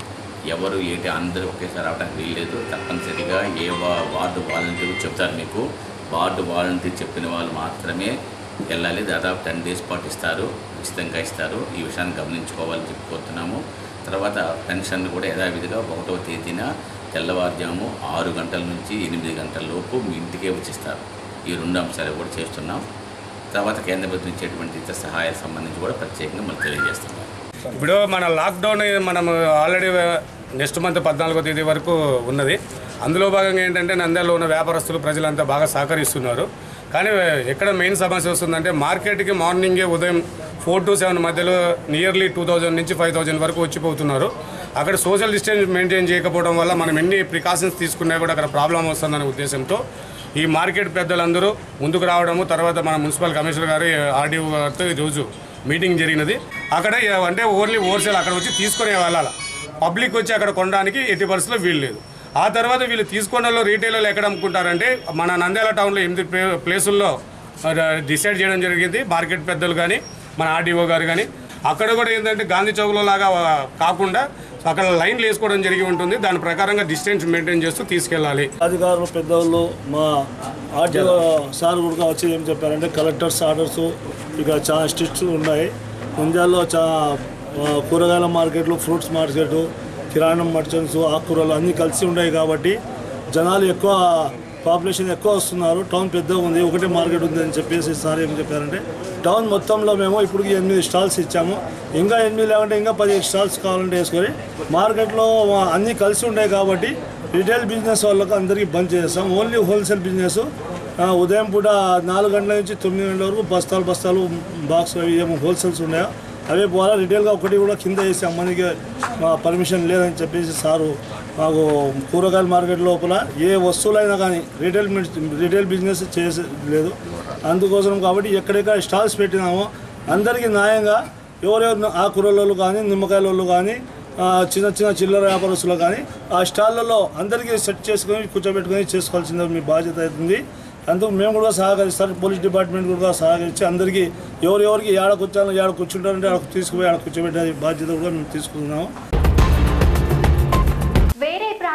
ఎవరు ఏంటి అందరూ ఒకేసారి రావడానికి వీల్లేదు తప్పనిసరిగా ఏ వా- వార్డు వాలంటీర్ చెప్తారు మీకు వార్డు వాలంటీర్ చెప్పిన వాళ్ళు మాత్రమే వెళ్ళాలి దాదాపు టెన్ డేస్ పాటు ఇస్తారు ఉచితంగా ఇస్తారు ఈ విషయాన్ని గమనించుకోవాలని చెప్పి కోరుతున్నాము తర్వాత పెన్షన్ కూడా యథావిధిగా ఒకటవ తేదీన తెల్లవారుజాము ఆరు గంటల నుంచి ఎనిమిది గంటల లోపు మీ ఇంటికే వచ్చిస్తారు ఈ రెండు అంశాలు కూడా చేస్తున్నాం తర్వాత కేంద్ర ప్రభుత్వం ఇచ్చేటువంటి ఇతర సహాయాలకు సంబంధించి కూడా ప్రత్యేకంగా మనం తెలియజేస్తున్నాం ఇప్పుడు మన లాక్డౌన్ మనం ఆల్రెడీ నెక్స్ట్ మంత్ పద్నాలుగో తేదీ వరకు ఉన్నది అందులో భాగంగా ఏంటంటే నంద్యాలలో ఉన్న వ్యాపారస్తులు ప్రజలంతా బాగా సహకరిస్తున్నారు కానీ ఎక్కడ మెయిన్ సమస్య వస్తుందంటే మార్కెట్కి మార్నింగే ఉదయం ఫోర్ టు సెవెన్ మధ్యలో నియర్లీ టూ థౌజండ్ నుంచి ఫైవ్ థౌజండ్ వరకు వచ్చిపోతున్నారు అక్కడ సోషల్ డిస్టెన్స్ మెయింటైన్ చేయకపోవడం వల్ల మనం ఎన్ని ప్రికాషన్స్ తీసుకున్నా కూడా అక్కడ ప్రాబ్లం వస్తుందనే ఉద్దేశంతో ఈ మార్కెట్ పెద్దలందరూ ముందుకు రావడము తర్వాత మన మున్సిపల్ కమిషనర్ గారు ఆర్డీఓ గారితో ఈరోజు మీటింగ్ జరిగినది అక్కడ ఏ- అంటే ఓన్లీ హోల్సేల్ అక్కడ వచ్చి తీసుకునే వెళ్ళాలి పబ్లిక్ వచ్చి అక్కడ కొనడానికి ఎట్టి పరిస్థితుల్లో వీలు లేదు ఆ తర్వాత వీళ్ళు తీసుకున్న వాళ్ళు రీటైలర్లు ఎక్కడ అమ్ముకుంటారంటే మన నంద్యాల టౌన్లో ఎనిమిది ప్లే- ప్లేసుల్లో డిసైడ్ చేయడం జరిగింది మార్కెట్ పెద్దలు కానీ మన ఆర్డీఓ గారు కానీ అక్కడ కూడా ఏంటంటే గాంధీ చౌక్లో లాగా ఆ, కాకుండా అక్కడ లైన్లు వేసుకోవడం జరిగి ఉంటుంది దాని ప్రకారంగా డిస్టెన్స్ మెయింటైన్ చేస్తూ తీసుకెళ్ళాలి అధికారులు పెద్దవాళ్ళు మా ఆర్టీఓ సార్ కూడా వచ్చి ఏం చెప్పారంటే కలెక్టర్స్ ఆర్డర్స్ ఇక చాలా స్ట్రిక్ట్స్ ఉన్నాయి నంద్యాలలో చా ఆ, కూరగాయల మార్కెట్లు ఫ్రూట్స్ మార్కెట్ కిరాణం మర్చెంట్స్ ఆకుకూరలు అన్నీ కలిసి ఉన్నాయి కాబట్టి జనాలు ఎక్కువ పాపులేషన్ ఎక్కువ వస్తున్నారు టౌన్ పెద్దగా ఉంది ఒకటే మార్కెట్ ఉంది అని చెప్పేసి సార్ ఏం చెప్పారంటే టౌన్ మొత్తంలో మేము ఇప్పుడు ఎనిమిది స్టాల్స్ ఇచ్చాము ఇంకా ఎనిమిది లేకుంటే ఇంకా పదిహేను స్టాల్స్ కావాలంటే వేసుకొని మార్కెట్లో అన్నీ కలిసి ఉన్నాయి కాబట్టి రిటైల్ బిజినెస్ వాళ్ళకు అందరికీ బంద్ చేస్తాం ఓన్లీ హోల్సేల్ బిజినెస్ ఆ, ఉదయం పూట నాలుగు గంటల నుంచి తొమ్మిది గంటల వరకు బస్తాలు బస్తాలు బాక్స్ అవి ఏమో హోల్సేల్స్ ఉన్నాయో అవే పోవాలా రిటైల్గా ఒకటి కూడా కింద వేసి అమ్మనికి పర్మిషన్ లేదని చెప్పేసి సారు మాకు కూరగాయల మార్కెట్ లోపల ఏ వస్తువులైనా కానీ రిటైల్ మిడ్- రిటైల్ బిజినెస్ చేసే లేదు అందుకోసం కాబట్టి ఎక్కడెక్కడ స్టాల్స్ పెట్టినామో అందరికీ న్యాయంగా ఎవరెవరు ఆకుకూరలు కానీ నిమ్మకాయల వాళ్ళు కానీ ఆ, చిన్న చిన్న చిల్లర వ్యాపారస్తులు కానీ ఆ స్టాళ్ళలో అందరికీ సెట్ చేసుకొని కూర్చోబెట్టుకొని చేసుకోవాల్సింది మీ బాధ్యత అవుతుంది అందుకు మేము కూడా సహకరిస్తారు పోలీస్ డిపార్ట్మెంట్ కూడా సహకరించి అందరికీ ఎవరెవరికి ఏడ కూర్చోాలో ఏడ కూర్చుంటారంటే ఆడ తీసుకుపోయి ఆడ కూర్చోబెట్టే బాధ్యత కూడా మేము తీసుకుంటున్నాము వేరే ప్రాంత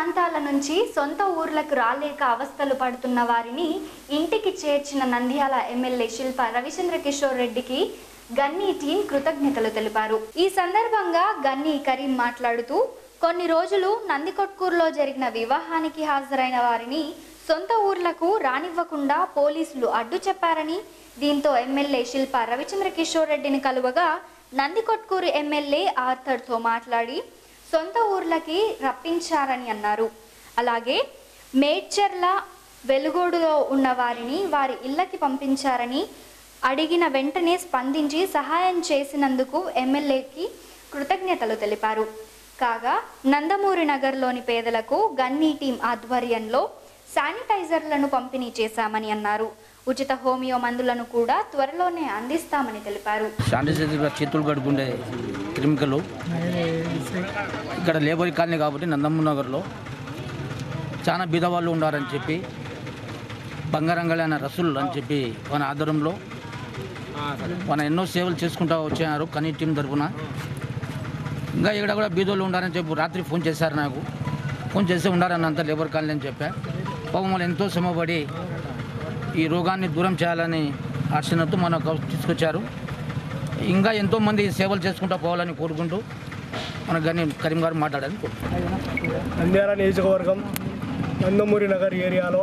నుంచి సొంత ఊర్లకు రాలేక అవస్థలు పడుతున్న వారిని ఇంటికి చేర్చిన నంద్యాల ఎమ్మెల్యే శిల్ప రవిచంద్ర కిషోర్ రెడ్డికి గన్నీ టీం కృతజ్ఞతలు తెలిపారు ఈ సందర్భంగా గన్నీ కరీం మాట్లాడుతూ కొన్ని రోజులు నందికొట్కూరులో జరిగిన వివాహానికి హాజరైన వారిని సొంత ఊర్లకు రానివ్వకుండా పోలీసులు అడ్డు చెప్పారని దీంతో ఎమ్మెల్యే శిల్ప రవిచంద్ర కిషోర్ రెడ్డిని కలువగా నందికొట్కూరు ఎమ్మెల్యే ఆర్థర్తో మాట్లాడి సొంత ఊర్లకి రప్పించారని అన్నారు అలాగే మేడ్చర్ల వెలుగోడులో ఉన్న వారిని వారి ఇళ్ళకి పంపించారని అడిగిన వెంటనే స్పందించి సహాయం చేసినందుకు ఎమ్మెల్యేకి కృతజ్ఞతలు తెలిపారు కాగా నందమూరి నగర్లోని పేదలకు గన్నీ టీం ఆధ్వర్యంలో శానిటైజర్లను పంపిణీ చేశామని అన్నారు ఉచిత హోమియో మందులను కూడా త్వరలోనే అందిస్తామని తెలిపారు శానిటైజర్గా చేతులు కడుకుండే క్రిమికలు ఇక్కడ లేబర్ కాలనీ కాబట్టి నందమ్మ నగర్లో చాలా బీదవాళ్ళు ఉండారని చెప్పి బంగారంగళైన రసూల్ అని చెప్పి మన ఆధ్వర్యంలో మన ఎన్నో సేవలు చేసుకుంటూ వచ్చారు కనీ టీం తరఫున ఇంకా ఇక్కడ కూడా బీదోళ్ళు ఉండారని చెప్పి రాత్రి ఫోన్ చేశారు నాకు ఫోన్ చేసి ఉండారని అంతా లేబర్ కాలనీ అని చెప్పా పాపం వాళ్ళు ఎంతో శ్రమపడి ఈ రోగాన్ని దూరం చేయాలని ఆశనతో మనకు తీసుకొచ్చారు ఇంకా ఎంతోమంది సేవలు చేసుకుంటూ పోవాలని కోరుకుంటూ మన గని కరీం గారు మాట్లాడాలని కోరుకుంటున్నాను నంద్యాల నియోజకవర్గం నందమూరి నగర్ ఏరియాలో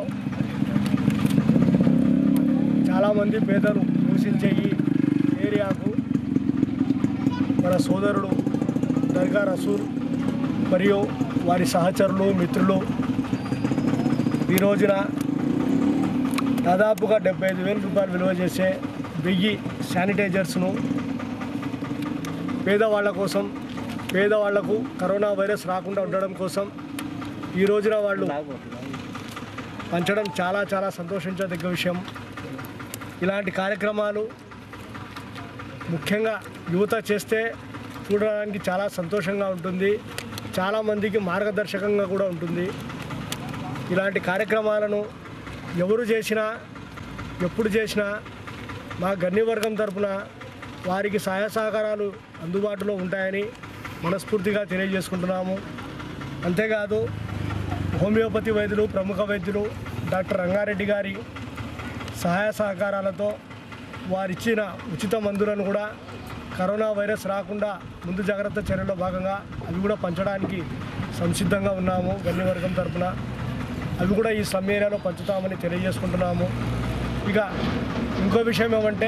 చాలామంది పేదలు నివసించే ఈ ఏరియాకు మన సోదరుడు దర్గా రసూల్ మరియు వారి సహచరులు మిత్రులు ఈ రోజున దాదాపుగా డెబ్బై ఐదు వేల రూపాయలు విలువ చేసే వెయ్యి శానిటైజర్స్ను పేదవాళ్ళ కోసం పేదవాళ్లకు కరోనా వైరస్ రాకుండా ఉండడం కోసం ఈ రోజున వాళ్ళు పంచడం చాలా చాలా సంతోషించదగ్గ విషయం ఇలాంటి కార్యక్రమాలు ముఖ్యంగా యువత చేస్తే చూడడానికి చాలా సంతోషంగా ఉంటుంది చాలామందికి మార్గదర్శకంగా కూడా ఉంటుంది ఇలాంటి కార్యక్రమాలను ఎవరు చేసినా ఎప్పుడు చేసినా మా గన్ని వర్గం తరపున వారికి సహాయ సహకారాలు అందుబాటులో ఉంటాయని మనస్ఫూర్తిగా తెలియజేసుకుంటున్నాము అంతేకాదు హోమియోపతి వైద్యులు ప్రముఖ వైద్యులు డాక్టర్ రంగారెడ్డి గారి సహాయ సహకారాలతో వారిచ్చిన ఉచిత మందులను కూడా కరోనా వైరస్ రాకుండా ముందు జాగ్రత్త చర్యలో భాగంగా అవి కూడా పంచడానికి సంసిద్ధంగా ఉన్నాము గన్ని వర్గం తరపున అవి కూడా ఈ సమ్మేళనలో పంచుతామని తెలియజేసుకుంటున్నాము ఇక ఇంకో విషయం ఏమంటే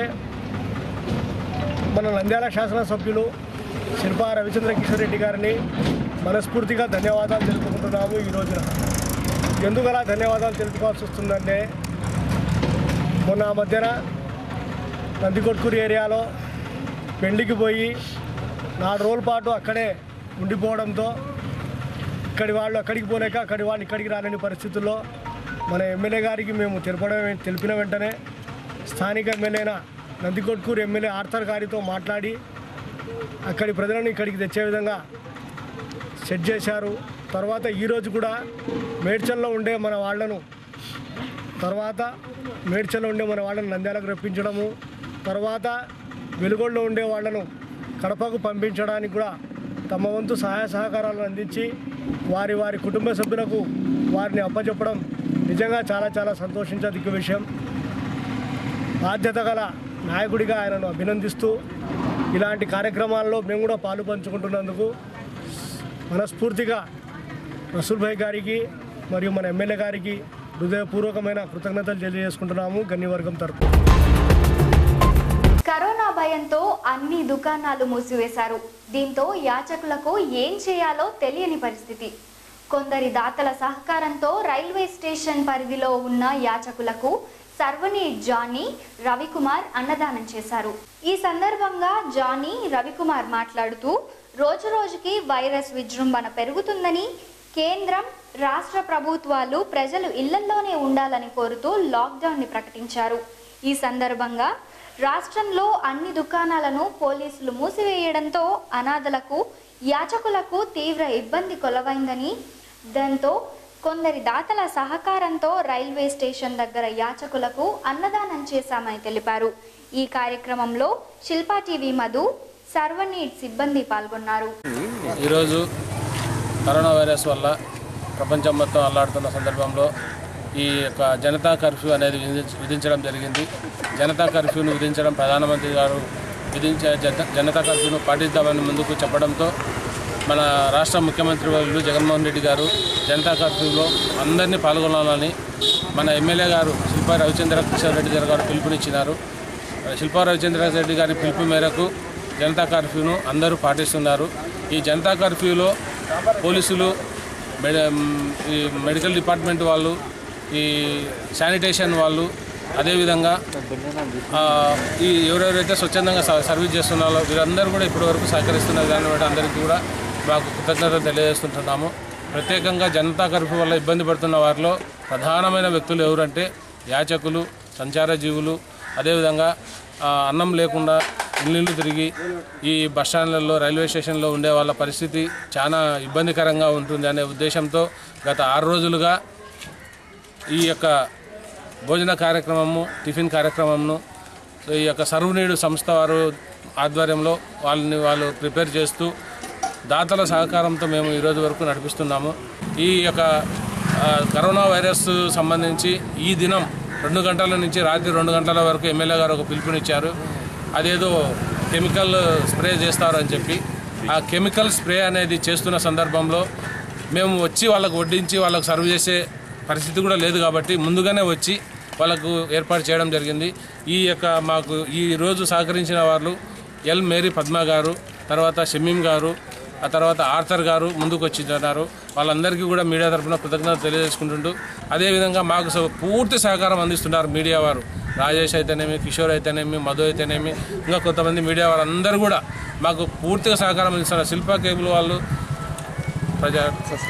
మన నంద్యాల శాసనసభ్యులు శిల్పా రవిచంద్ర కిషోర్ రెడ్డి గారిని మనస్ఫూర్తిగా ధన్యవాదాలు తెలుపుకుంటున్నాము ఈ రోజున ఎందుకు అలా ధన్యవాదాలు తెలుపుకోవాల్సి వస్తుందంటే మొన్న ఆ మధ్యన నందికొట్కూరు ఏరియాలో పెళ్లికి పోయి నాలుగు రోజుల పాటు అక్కడే ఉండిపోవడంతో ఇక్కడి వాళ్ళు అక్కడికి పోలేక అక్కడి వాళ్ళు ఇక్కడికి రాలేని పరిస్థితుల్లో మన ఎమ్మెల్యే గారికి మేము తెలపడం తెలిపిన వెంటనే స్థానిక ఎమ్మెల్యేన నందికొట్కూరు ఎమ్మెల్యే ఆర్థర్ గారితో మాట్లాడి అక్కడి ప్రజలను ఇక్కడికి తెచ్చే విధంగా సెట్ చేశారు తర్వాత ఈరోజు కూడా మేడ్చల్లో ఉండే మన వాళ్ళను తర్వాత మేడ్చల్లో ఉండే మన వాళ్ళని నంద్యాలకు రప్పించడము తర్వాత వెలుగొండలో ఉండే వాళ్ళను కడపకు పంపించడానికి కూడా తమ వంతు సహాయ సహకారాలను అందించి వారి వారి కుటుంబ సభ్యులకు వారిని అప్పచెప్పడం నిజంగా చాలా చాలా సంతోషించదగ్గ విషయం బాధ్యత గల నాయకుడిగా ఆయనను అభినందిస్తూ ఇలాంటి కార్యక్రమాల్లో మేము కూడా పాలు పంచుకుంటున్నందుకు మనస్ఫూర్తిగా రసూల్ భాయ్ గారికి మరియు మన ఎమ్మెల్యే గారికి హృదయపూర్వకమైన కృతజ్ఞతలు తెలియజేసుకుంటున్నాము గన్నివర్గం తరపు కరోనా భయంతో అన్ని దుకాణాలు మూసివేశారు దీంతో యాచకులకు ఏం చేయాలో తెలియని పరిస్థితి కొందరి దాతల సహకారంతో రైల్వే స్టేషన్ పరిధిలో ఉన్న యాచకులకు సర్వని జానీ రవికుమార్ అన్నదానం చేశారు ఈ సందర్భంగా జానీ రవికుమార్ మాట్లాడుతూ రోజు రోజుకి వైరస్ విజృంభణ పెరుగుతుందని కేంద్రం రాష్ట్ర ప్రభుత్వాలు ప్రజలు ఇళ్లల్లోనే ఉండాలని కోరుతూ లాక్డౌన్ని ప్రకటించారు ఈ సందర్భంగా రాష్ట్రంలో అన్ని దుకాణాలను పోలీసులు మూసివేయడంతో అనాథలకు యాచకులకు తీవ్ర ఇబ్బంది కొలవైందని దాంతో కొందరి దాతల సహకారంతో రైల్వే స్టేషన్ దగ్గర యాచకులకు అన్నదానం చేశామని తెలిపారు ఈ కార్యక్రమంలో శిల్పా టీవీ మధు సర్వనీట్ సిబ్బంది పాల్గొన్నారు ఈరోజు కరోనా వైరస్ వల్ల ప్రపంచం మొత్తం అల్లాడుతున్న సందర్భంలో ఈ యొక్క జనతా కర్ఫ్యూ అనేది విధించ- విధించడం జరిగింది జనతా కర్ఫ్యూను విధించడం ప్రధానమంత్రి గారు విధించే జన- జనతా కర్ఫ్యూను పాటిద్దామని ముందుకు చెప్పడంతో మన రాష్ట్ర ముఖ్యమంత్రి వర్యులు జగన్మోహన్ రెడ్డి గారు జనతా కర్ఫ్యూలో అందరినీ పాల్గొనాలని మన ఎమ్మెల్యే గారు శిల్పా రవిచంద్ర కిషోర్ రెడ్డి గారు గారు పిలుపునిచ్చినారు శిల్పా రవిచంద్ర రెడ్డి గారి పిలుపు మేరకు జనతా కర్ఫ్యూను అందరూ పాటిస్తున్నారు ఈ జనతా కర్ఫ్యూలో పోలీసులు మెడ ఈ మెడికల్ డిపార్ట్మెంట్ వాళ్ళు ఈ శానిటేషన్ వాళ్ళు అదేవిధంగా ఆ, ఈ ఎవరెవరైతే స్వచ్ఛందంగా స- సర్వీస్ చేస్తున్నారో వీరందరూ కూడా ఇప్పటివరకు సహకరిస్తున్నారు దాన్ని బట్టి అందరికీ కూడా మాకు కృతజ్ఞత తెలియజేస్తుంటున్నాము ప్రత్యేకంగా జనతా కర్ఫ్యూ వల్ల ఇబ్బంది పడుతున్న వారిలో ప్రధానమైన వ్యక్తులు ఎవరంటే యాచకులు సంచార జీవులు అదేవిధంగా ఆ, అన్నం లేకుండా ఇల్లు తిరిగి ఈ బస్ స్టాండ్లలో రైల్వే స్టేషన్లో ఉండే వాళ్ళ పరిస్థితి చాలా ఇబ్బందికరంగా ఉంటుంది అనే ఉద్దేశంతో గత ఆరు రోజులుగా ఈ యొక్క భోజన కార్యక్రమము టిఫిన్ కార్యక్రమంను ఈ యొక్క సర్వనీడు సంస్థ వారు ఆధ్వర్యంలో వాళ్ళని వాళ్ళు ప్రిపేర్ చేస్తూ దాతల సహకారంతో మేము ఈరోజు వరకు నడిపిస్తున్నాము ఈ యొక్క ఆ, కరోనా వైరస్ సంబంధించి ఈ దినం రెండు గంటల నుంచి రాత్రి రెండు గంటల వరకు ఎమ్మెల్యే గారు ఒక పిలుపునిచ్చారు అదేదో కెమికల్ స్ప్రే చేస్తారని చెప్పి ఆ కెమికల్ స్ప్రే అనేది చేస్తున్న సందర్భంలో మేము వచ్చి వాళ్ళకు వడ్డించి వాళ్ళకు సర్వ్ చేసే పరిస్థితి కూడా లేదు కాబట్టి ముందుగానే వచ్చి వాళ్ళకు ఏర్పాటు చేయడం జరిగింది ఈ యొక్క మాకు ఈ రోజు సహకరించిన వాళ్ళు ఎల్ మేరీ పద్మ గారు తర్వాత షమీం గారు ఆ తర్వాత ఆర్థర్ గారు ముందుకు వచ్చిన్నారు వాళ్ళందరికీ కూడా మీడియా తరఫున కృతజ్ఞత తెలియజేసుకుంటుంటూ అదేవిధంగా మాకు స- పూర్తి సహకారం అందిస్తున్నారు మీడియా వారు రాజేష్ అయితేనేమి కిషోర్ అయితేనేమి మధు అయితేనేమి ఇంకా కొంతమంది మీడియా వాళ్ళందరూ కూడా మాకు పూర్తిగా సహకారం అందిస్తున్నారు శిల్పా కేబుల్ వాళ్ళు ప్రజా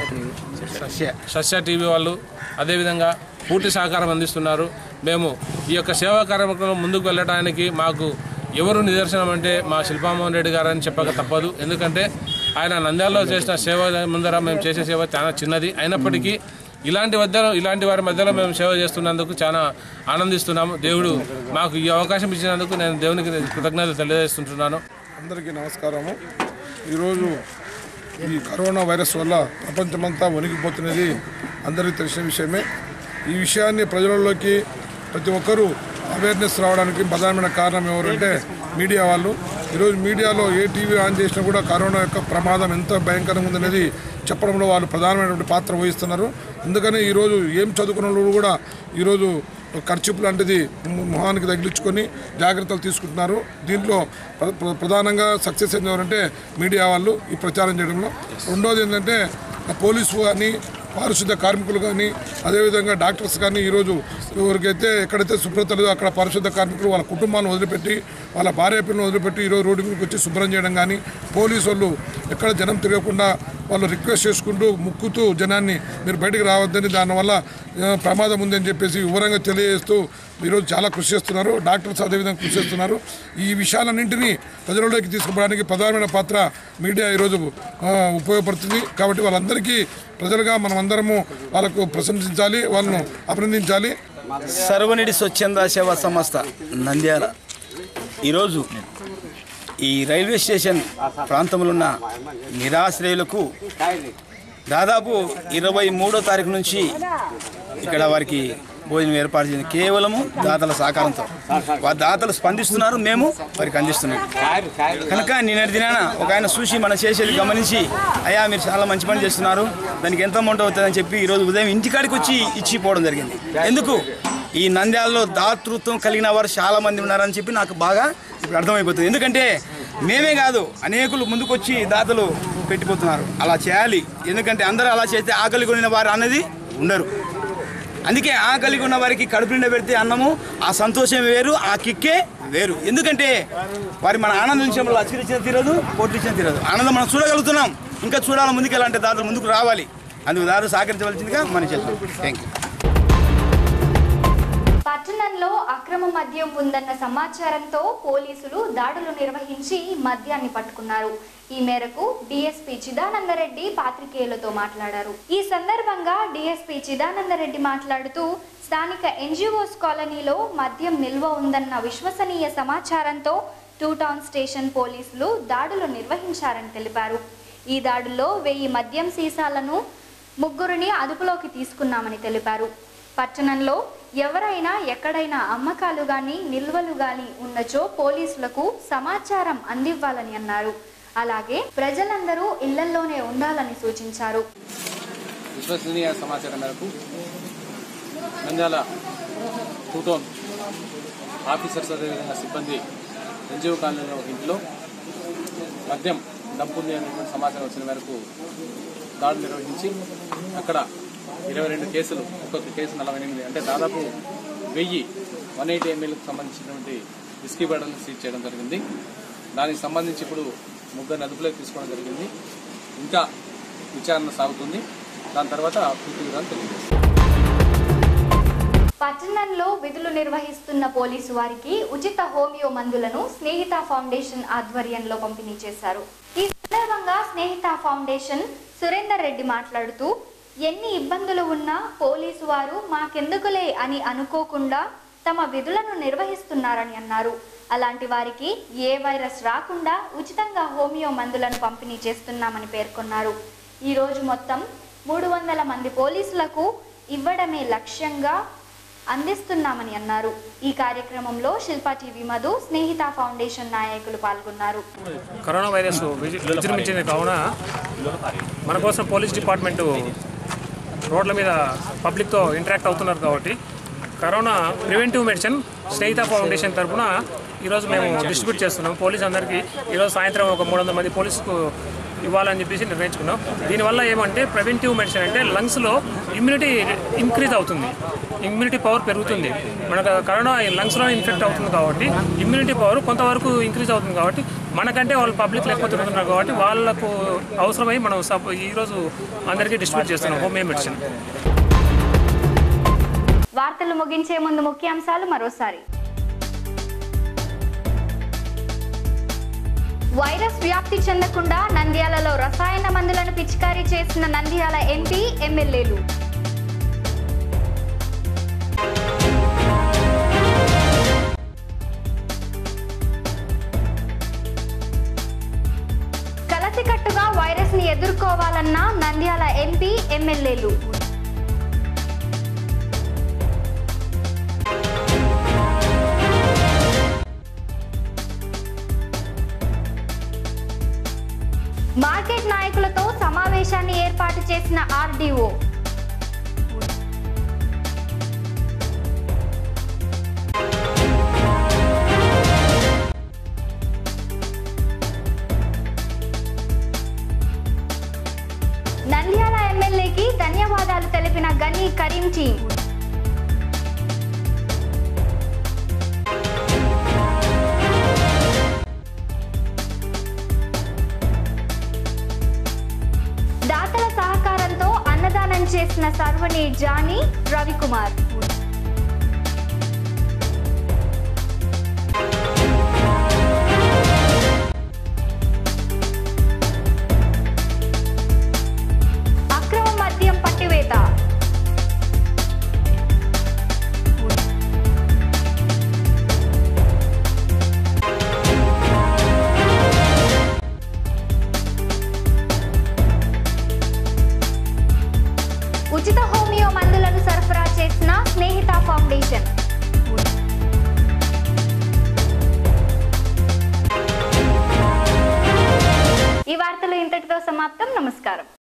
సస్య టీవీ వాళ్ళు అదేవిధంగా పూర్తి సహకారం అందిస్తున్నారు మేము ఈ యొక్క సేవా కార్యక్రమం ముందుకు వెళ్ళడానికి మాకు ఎవరు నిదర్శనం అంటే మా శిల్పామోహన్ రెడ్డి గారు అని చెప్పక తప్పదు ఎందుకంటే ఆయన నంద్యాలలో చేసిన సేవ ముందర మేము చేసే సేవ చాలా చిన్నది అయినప్పటికీ ఇలాంటి మధ్యలో ఇలాంటి వారి మధ్యలో మేము సేవ చేస్తున్నందుకు చాలా ఆనందిస్తున్నాము దేవుడు మాకు ఈ అవకాశం ఇచ్చినందుకు నేను దేవునికి కృతజ్ఞత తెలియజేస్తుంటున్నాను అందరికీ నమస్కారము ఈరోజు ఈ కరోనా వైరస్ వల్ల ప్రపంచమంతా వణికిపోతున్నది అందరికీ తెలిసిన విషయమే ఈ విషయాన్ని ప్రజలలోకి ప్రతి ఒక్కరూ అవేర్నెస్ రావడానికి ప్రధానమైన కారణం ఎవరంటే మీడియా వాళ్ళు ఈరోజు మీడియాలో ఏ టీవీ ఆన్ చేసినా కూడా కరోనా యొక్క ప్రమాదం ఎంత భయంకరంగా ఉందనేది చెప్పడంలో వాళ్ళు ప్రధానమైనటువంటి పాత్ర వహిస్తున్నారు అందుకని ఈరోజు ఏం చదువుకున్న వాళ్ళు కూడా ఈరోజు ఖర్చుపు లాంటిది ము- మొహానికి తగిలించుకొని జాగ్రత్తలు తీసుకుంటున్నారు దీంట్లో ప్ర- ప్ర- ప్రధానంగా సక్సెస్ అయింది ఎవరంటే మీడియా వాళ్ళు ఈ ప్రచారం చేయడంలో రెండోది ఏంటంటే ఆ పోలీసు కానీ పారిశుద్ధ కార్మికులు కానీ అదేవిధంగా డాక్టర్స్ కానీ ఈరోజు ఎవరికైతే ఎక్కడైతే శుభ్రత లేదో అక్కడ పారిశుద్ధ కార్మికులు వాళ్ళ కుటుంబాన్ని వదిలిపెట్టి వాళ్ళ భార్య పిల్లలను వదిలిపెట్టి ఈరోజు రోడ్డు మీదకి వచ్చి శుభ్రం చేయడం కానీ పోలీసు వాళ్ళు ఎక్కడ జనం తిరగకుండా వాళ్ళు రిక్వెస్ట్ చేసుకుంటూ ముక్కుతూ జనాన్ని మీరు బయటకు రావద్దని దానివల్ల ఆ, ప్రమాదం ఉందని చెప్పేసి వివరంగా తెలియజేస్తూ ఈరోజు చాలా కృషి చేస్తున్నారు డాక్టర్స్ అదేవిధంగా కృషి చేస్తున్నారు ఈ విషయాలన్నింటినీ ప్రజలలోకి తీసుకుపోవడానికి ప్రధానమైన పాత్ర మీడియా ఈరోజు ఆ, ఉపయోగపడుతుంది కాబట్టి వాళ్ళందరికీ ప్రజలుగా మనం అందరము వాళ్ళకు ప్రశంసించాలి వాళ్ళను అభినందించాలి సర్వనిడి స్వచ్ఛంద సేవా సంస్థ నంద్యాల ఈరోజు ఈ రైల్వే స్టేషన్ ప్రాంతంలో ఉన్న నిరాశ్రయులకు దాదాపు ఇరవై మూడో తారీఖు నుంచి ఇక్కడ వారికి భోజనం ఏర్పాటు చేసింది కేవలము దాతల సహకారంతో వారి దాతలు స్పందిస్తున్నారు మేము వారికి అందిస్తున్నాం కనుక నిన్నటి దినాన ఒక ఆయన చూసి మనం చేసేది గమనించి అయ్యా మీరు చాలా మంచి పని చేస్తున్నారు దానికి ఎంత అమౌంట్ అవుతుందని చెప్పి ఈరోజు ఉదయం ఇంటికాడికి వచ్చి ఇచ్చిపోవడం జరిగింది ఎందుకు ఈ నంద్యాలలో దాతృత్వం కలిగిన వారు చాలా మంది ఉన్నారని చెప్పి నాకు బాగా ఇప్పుడు అర్థమైపోతుంది ఎందుకంటే మేమే కాదు అనేకులు ముందుకొచ్చి దాతలు పెట్టిపోతున్నారు అలా చేయాలి ఎందుకంటే అందరూ అలా చేస్తే ఆకలి కొనిన వారు అనేది ఉండరు అందుకే ఆకలి ఉన్న వారికి కడుపు నిండా పెడితే అన్నము ఆ సంతోషం వేరు ఆ కిక్కే వేరు ఎందుకంటే వారి మన ఆనందం విషయంలో అచ్చిరిచ్చిన తీరదు కోటిచ్చిన తీరదు ఆనందం మనం చూడగలుగుతున్నాం ఇంకా చూడాలి ముందుకు ఎలాంటి దాతలు ముందుకు రావాలి అందుకు దాదాపు సహకరించవలసిందిగా మనం చెప్తాం థ్యాంక్ యూ పట్టణంలో అక్రమ మద్యం ఉందన్న సమాచారంతో పోలీసులు దాడులు నిర్వహించి మద్యాన్ని పట్టుకున్నారు ఈ మేరకు డీఎస్పీ చిదానందరెడ్డి పాత్రికేయులతో మాట్లాడారు ఈ సందర్భంగా డీఎస్పీ చిదానందరెడ్డి మాట్లాడుతూ స్థానిక ఎన్జిఓస్ కాలనీలో మద్యం నిల్వ ఉందన్న విశ్వసనీయ సమాచారంతో టూ టౌన్ స్టేషన్ పోలీసులు దాడులు నిర్వహించారని తెలిపారు ఈ దాడుల్లో వెయ్యి మద్యం సీసాలను ముగ్గురిని అదుపులోకి తీసుకున్నామని తెలిపారు పట్టణంలో ఎవరైనా ఎక్కడైనా అమ్మకాలు గాని నిల్వలు గాని ఉన్నచో పోలీసులకు సమాచారం అందివ్వాలని అన్నారు అలాగే ప్రజలందరూ ఇళ్లల్లోనే ఉండాలని సూచించారు విశ్వసనీయ సమాచారం మేరకు నంద్యాల టూ టౌన్ ఆఫీసర్స్ అదేవిధంగా సిబ్బంది ఎన్జిఓ కాలనీలో ఒక ఇంట్లో మద్యం డంపుంది అనేటువంటి సమాచారం వచ్చిన మేరకు దాడులు నిర్వహించి అక్కడ ఇరవై రెండు కేసులు ఒక్కొక్క కేసు నలభై ఎనిమిది అంటే దాదాపు వెయ్యి వన్ ఎయిటీ ఎంఎల్కి సంబంధించినటువంటి విస్కీ బాటలు సీజ్ చేయడం జరిగింది దానికి సంబంధించి ఇప్పుడు ముగ్గురిని అదుపులోకి తీసుకోవడం జరిగింది ఇంకా విచారణ సాగుతుంది దాని తర్వాత పూర్తి వివరాలు తెలియజేస్తాం పట్టణంలో విధులు నిర్వహిస్తున్న పోలీసు వారికి ఉచిత హోమియో మందులను స్నేహిత ఫౌండేషన్ ఆధ్వర్యంలో పంపిణీ చేశారు ఈ సందర్భంగా స్నేహిత ఫౌండేషన్ సురేందర్ రెడ్డి మాట్లాడుతూ ఎన్ని ఇబ్బందులు ఉన్నా పోలీసు వారు మాకెందుకులే అని అనుకోకుండా తమ విధులను నిర్వహిస్తున్నారని అన్నారు అలాంటి వారికి ఏ వైరస్ రాకుండా ఉచితంగా హోమియో మందులను పంపిణీ చేస్తున్నామని పేర్కొన్నారు ఈ రోజు మొత్తం మూడు వందల మంది పోలీసులకు ఇవ్వడమే లక్ష్యంగా అందిస్తున్నామని అన్నారు ఈ కార్యక్రమంలో శిల్పా టీవీ మధు స్నేహిత ఫౌండేషన్ నాయకులు పాల్గొన్నారు కరోనా వైరస్ విజ- విజృంభించింది కావున మన కోసం పోలీస్ డిపార్ట్మెంటు రోడ్ల మీద పబ్లిక్తో ఇంటరాక్ట్ అవుతున్నారు కాబట్టి corona preventive medicine Snehitha foundation తరఫున ఈరోజు మేము డిస్ట్రిబ్యూట్ చేస్తున్నాం పోలీస్ అందరికీ ఈరోజు సాయంత్రం ఒక మూడు వందల మంది పోలీసుకు ఇవ్వాలని చెప్పేసి నిర్ణయించుకున్నాం దీనివల్ల ఏమంటే ప్రివెంటివ్ మెడిసిన్ అంటే లంగ్స్లో ఇమ్యూనిటీ ఇంక్రీజ్ అవుతుంది ఇమ్యూనిటీ పవర్ పెరుగుతుంది మనకు కరోనా లంగ్స్లో ఇన్ఫెక్ట్ అవుతుంది కాబట్టి ఇమ్యూనిటీ పవర్ కొంతవరకు ఇంక్రీజ్ అవుతుంది కాబట్టి మనకంటే వాళ్ళు పబ్లిక్ ఎక్కువ తిరుగుతున్నారు కాబట్టి వాళ్ళకు అవసరమై మనం సప్ ఈరోజు అందరికీ డిస్ట్రిబ్యూట్ చేస్తున్నాం హోమియో మెడిసిన్ వార్తలు ముగించే ముందు ముఖ్యాంశాలు మరోసారి వైరస్ వ్యాప్తి చెందకుండా నంద్యాలలో రసాయన మందులను పిచికారీ చేసిన నంద్యాల ఎంపీ ఎమ్మెల్యేలు కలసికట్టుగా వైరస్ ని ఎదుర్కోవాలన్న నంద్యాల ఎంపీ ఎమ్మెల్యేలు మార్కెట్ నాయకులతో సమావేశాన్ని ఏర్పాటు చేసిన ఆర్డీఓ నంద్యాల ఎమ్మెల్యేకి ధన్యవాదాలు తెలిపిన గనీ కరీం టీం దాతల సహకారంతో అన్నదానం చేసిన సర్వని జానీ రవికుమార్ అక్రమ మద్యం పట్టివేత ఉచిత హోమియో మందులను సరఫరా చేసిన స్నేహిత ఫౌండేషన్ ఈ వార్తలు ఇంతటితో సమాప్తం నమస్కారం